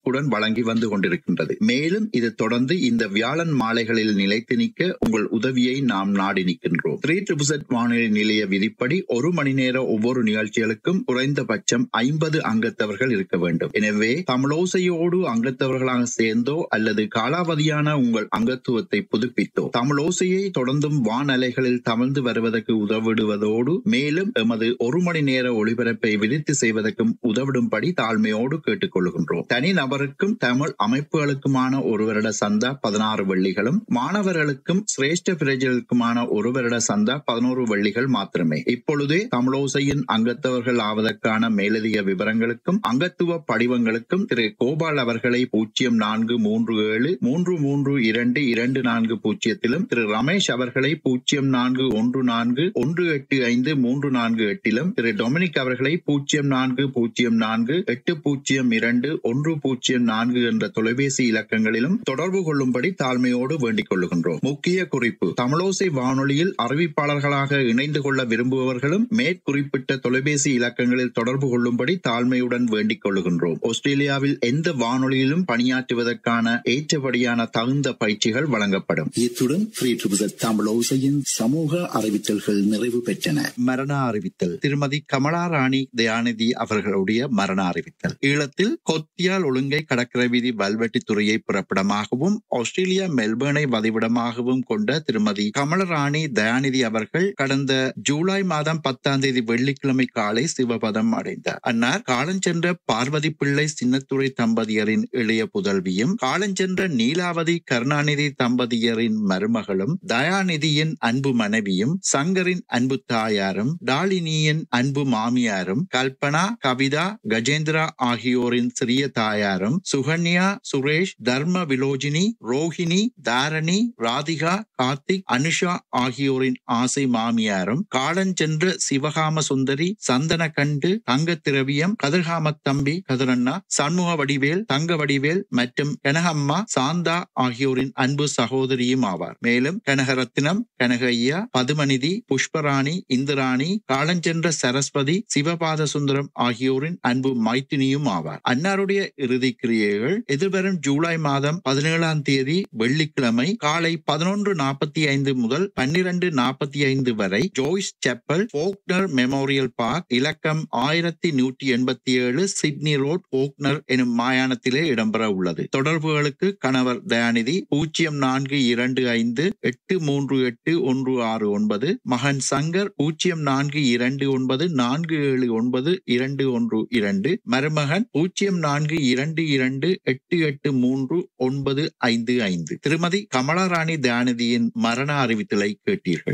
சிறப்புடன் வழங்கி வந்து கொண்டிருக்கின்றது மேலும் இது தொடர்ந்து இந்த வியாழன் மாலைகளில் நிலைத்து நிற்க உங்கள் உதவியை நாம் நாடி நிற்கின்றோம் த்ரீ ட்ரிபிள் வானொலி நிலைய விதிப்படி ஒரு மணி நேர ஒவ்வொரு நிகழ்ச்சிகளுக்கும் குறைந்தபட்சம் ஐம்பது அங்கத்தவர்கள் இருக்க வேண்டும் எனவே தமிழோசையோடு அங்கத்தவர்களாக சேர்ந்தோ அல்லது காலாவதியான உங்கள் அங்கத்துவத்தை புதுப்பித்தோ தமிழோசையை தொடர்ந்தும் வானலைகளில் தமிழ்ந்து வருவதற்கு உதவிடுவதோடு மேலும் எமது ஒரு மணி நேர ஒளிபரப்பை விரித்து செய்வதற்கும் உதவிடும்படி தாழ்மையோடு கேட்டுக்கொள்கின்றோம் தனி நபருக்கும் தமிழ் அமைப்புகளுக்குமான ஒரு வருட சந்தா பதினாறு வெள்ளிகளும் மாணவர்களுக்கும் சிரேஷ்ட பிரஜர்களுக்குமான ஒரு வருட சந்தா பதினோரு வெள்ளிகள் மாத்திரமே இப்பொழுதே தமிழோசையின் அங்கத்தவர்கள் ஆவதற்கான மேலதிக விவரங்களுக்கும் அங்கத்துவ படிவங்களுக்கும் திரு கோபால் அவர்களை பூஜ்ஜியம் நான்கு மூன்று ஏழு மூன்று மூன்று இரண்டு இரண்டு நான்கு பூஜ்ஜியத்திலும் திரு ரமேஷ் அவர்களை பூஜ்ஜியம் நான்கு ஒன்று நான்கு ஒன்று எட்டு ஐந்து மூன்று நான்கு எட்டிலும் திரு டொமினிக் அவர்களை பூஜ்ஜியம் நான்கு பூஜ்ஜியம் நான்கு எட்டு பூஜ்ஜியம் இரண்டு ஒன்று பூஜ்ஜியம் நான்கு என்ற தொலைபேசி இலக்கங்களிலும் தொடர்பு கொள்ளும்படி தாழ்மையோடு வேண்டிக் கொள்ளுகின்றோம் முக்கிய குறிப்பு தமிழோசை வானொலியில் அறிவிப்பாளர்களாக இணைந்து கொள்ள விரும்புபவர்களும் மேற்குறிப்பிட்ட தொலைபேசி இலக்கங்களில் தொடர்பு கொள்ளும்படி தாழ்மையுடன் வேண்டிக் கொள்ளுகின்றோம் ஆஸ்திரேலியாவில் எந்த வானொலியிலும் பணியாற்றுவதற்கான ஏற்றபடியான தகுந்த பயிற்சிகள் வழங்கப்படும் இத்துடன் ஃப்ரீ ட்ரிபிள் தமிழோசையின் சமூக அறிவித்தல்கள் நிறைவு பெற்றன மரண அறிவித்தல் திருமதி கமலா ராணி தயாநிதி அவர்களுடைய மரண அறிவித்தல் ஈழத்தில் கொத்தியால் ஒழுங்கை கடற்கரை வீதி வல்வெட்டித்துறையை புறப்படமாகவும் ஆஸ்திரேலியா மெல்பர்னை வதிவிடமாகவும் கொண்ட திருமதி கமலராணி தயாநிதி அவர்கள் கடந்த ஜூலை மாதம் பத்தாம் தேதி வெள்ளிக்கிழமை காலை சிவபதம் அடைந்தார் அன்னார் காலஞ்சென்ற பார்வதி பிள்ளை சின்னத்துறை தம்பதியரின் இளைய புதல்வியும் காலஞ்சென்ற நீலாவதி கருணாநிதி தம்பதியரின் மருமகளும் தயாநிதியின் அன்பு மனைவியும் சங்கரின் அன்பு தாயாரும் டாலினியின் அன்பு மாமியாரும் கல்பனா கவிதா கஜேந்திரா ஆகியோரின் சிறிய தாயாரும் சுகன்யா சுரேஷ் தர்ம விலோஜினி ரோஹிணி தாரணி ராதிகா கார்த்திக் அனுஷா ஆகியோரின் ஆசை மாமியாரும் காலஞ்சென்ற சிவகாம சுந்தரி சந்தன கண்டு தங்க திரவியம் கதிர்காம தம்பி கதிரண்ணா சண்முக வடிவேல் தங்க வடிவேல் மற்றும் கனகம்மா சாந்தா ஆகியோரின் அன்பு சகோதரியும் ஆவார் மேலும் கனகரத்தினம் கனகையா பதுமநிதி புஷ்பராணி இந்திராணி காலஞ்சென்ற சரஸ்வதி சிவபாத சுந்தரம் ஆகியோரின் அன்பு மைத்தினியும் ஆவார் அன்னாருடைய இறுதி கிரியைகள் எதிர்வரும் ஜூலை மாதம் பதினேழாம் தேதி வெள்ளிக்கிழமை காலை பதினொன்று நாற்பத்தி ஐந்து முதல் பன்னிரண்டு நாற்பத்தி ஐந்து வரை Joyce chapel Bogner memorial park இலக்கம் ஆயிரத்தி நூற்றி எண்பத்தி ஏழு சிட்னி ரோட் போக்னர் எனும் மாயாணத்திலே இடம்பெற உள்ளது தொடர்புகளுக்கு கணவர் தயாநிதி பூஜ்ஜியம் நான்கு இரண்டு ஐந்து எட்டு மூன்று எட்டு ஒன்று ஆறு ஒன்பது மகன் சங்கர் பூஜ்ஜியம் நான்கு இரண்டு ஒன்பது நான்கு ஏழு ஒன்பது இரண்டு ஒன்று இரண்டு மருமகன் பூஜ்ஜியம் நான்கு இரண்டு இரண்டு எட்டு எட்டு மூன்று ஒன்பது ஐந்து ஐந்து திருமதி கமலாராணி தயாநிதியின் மரண அறிவித்தலை கேட்டீர்கள்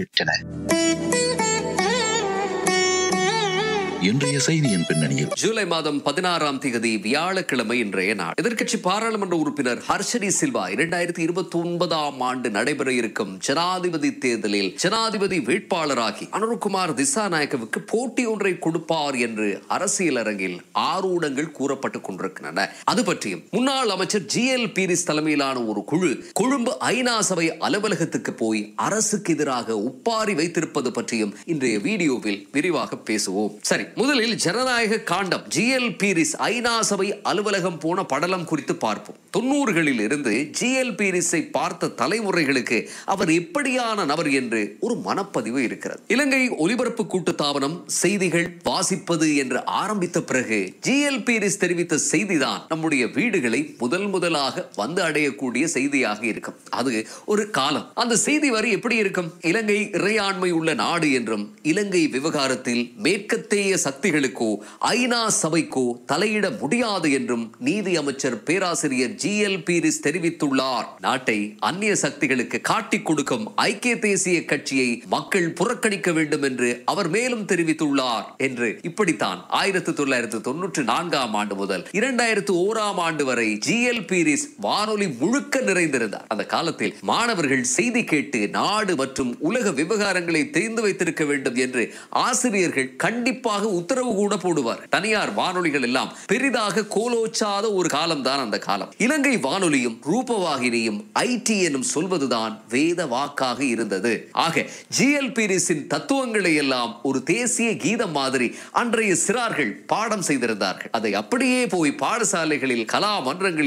இன்றைய செய்தியின் பின்னணியில் ஜூலை மாதம் பதினாறாம் தேதி வியாழக்கிழமை இன்றைய நாள் எதிர்க்கட்சி பாராளுமன்ற உறுப்பினர் ஹர்ஷடி சில்வா இரண்டாயிரத்தி இருபத்தி ஒன்பதாம் ஆண்டு நடைபெற இருக்கும் ஜனாதிபதி தேர்தலில் ஜனாதிபதி வேட்பாளராகி அனுர்குமார் திசாநாயக்கவுக்கு போட்டி ஒன்றை கொடுப்பார் என்று அரசியல் அரங்கில் ஆரூடங்கள் கூறப்பட்டுக் கொண்டிருக்கின்றன அது பற்றியும் முன்னாள் அமைச்சர் ஜி எல் பீரிஸ் தலைமையிலான ஒரு குழு கொழும்பு ஐநா சபை அலுவலகத்துக்கு போய் அரசுக்கு எதிராக உப்பாரி வைத்திருப்பது பற்றியும் இன்றைய வீடியோவில் விரிவாக பேசுவோம் சரி முதலில் ஜனநாயக காண்டம் ஜிஎல் பீரிஸ் ஐநா சபை அலுவலகம் போன படலம் குறித்து பார்ப்போம் தொண்ணூறுகளில் இருந்து ஜிஎல் பீரிஸை பார்த்த தலைமுறைகளுக்கு அவர் எப்படியான நபர் என்று ஒரு மனப்பதிவு இருக்கிறது இலங்கை ஒலிபரப்பு கூட்டுத்தாபனம் செய்திகள் வாசிப்பது என்று ஆரம்பித்த பிறகு ஜிஎல் பீரிஸ் தெரிவித்த செய்திதான் நம்முடைய வீடுகளை முதல் முதலாக வந்து அடையக்கூடிய செய்தியாக இருக்கும் அது ஒரு காலம் அந்த செய்தி வரி எப்படி இருக்கும் இலங்கை இறையாண்மை உள்ள நாடு என்றும் இலங்கை விவகாரத்தில் மேற்கத்தேய சக்திகளுக்கோ ஐநா சபைக்கோ தலையிட முடியாது என்றும் நீதி அமைச்சர் பேராசிரியர் ஜி எல் பீரிஸ் தெரிவித்துள்ளார் நாட்டை அந்நிய சக்திகளுக்கு காட்டிக் கொடுக்கும் ஐக்கிய தேசிய கட்சியை மக்கள் புறக்கணிக்க வேண்டும் என்று அவர் மேலும் தெரிவித்துள்ளார் என்று இப்படித்தான் ஆயிரத்தி தொள்ளாயிரத்தி தொன்னூற்றி நான்காம் ஆண்டு முதல் இரண்டாயிரத்து ஓராம் ஆண்டு வரை ஜி எல் பீரிஸ் வானொலி முழுக்க நிறைந்திருந்தார் அந்த காலத்தில் மாணவர்கள் செய்தி கேட்டு நாடு மற்றும் உலக விவகாரங்களை தெரிந்து வைத்திருக்க வேண்டும் என்று ஆசிரியர்கள் கண்டிப்பாக உத்தரவு கூட போடுவார் தனியார் வானொலிகள் எல்லாம் பெரிதாக கோலோச்சாத ஒரு காலம்தான் அந்த காலம் இலங்கை வானொலியும் ரூபவாகினியும் ஐடி எனும் சொல்வதுதான் வேத வாக்காக இருந்தது ஆக ஜிஎல் பீரிஸின் தத்துவங்களை எல்லாம் ஒரு தேசிய கீதம் மாதிரி அன்றைய சிறார்கள் பாடம் செய்திருந்தார்கள் அதை அப்படியே போய் பாடசாலைகளில் கலா மன்றங்களில்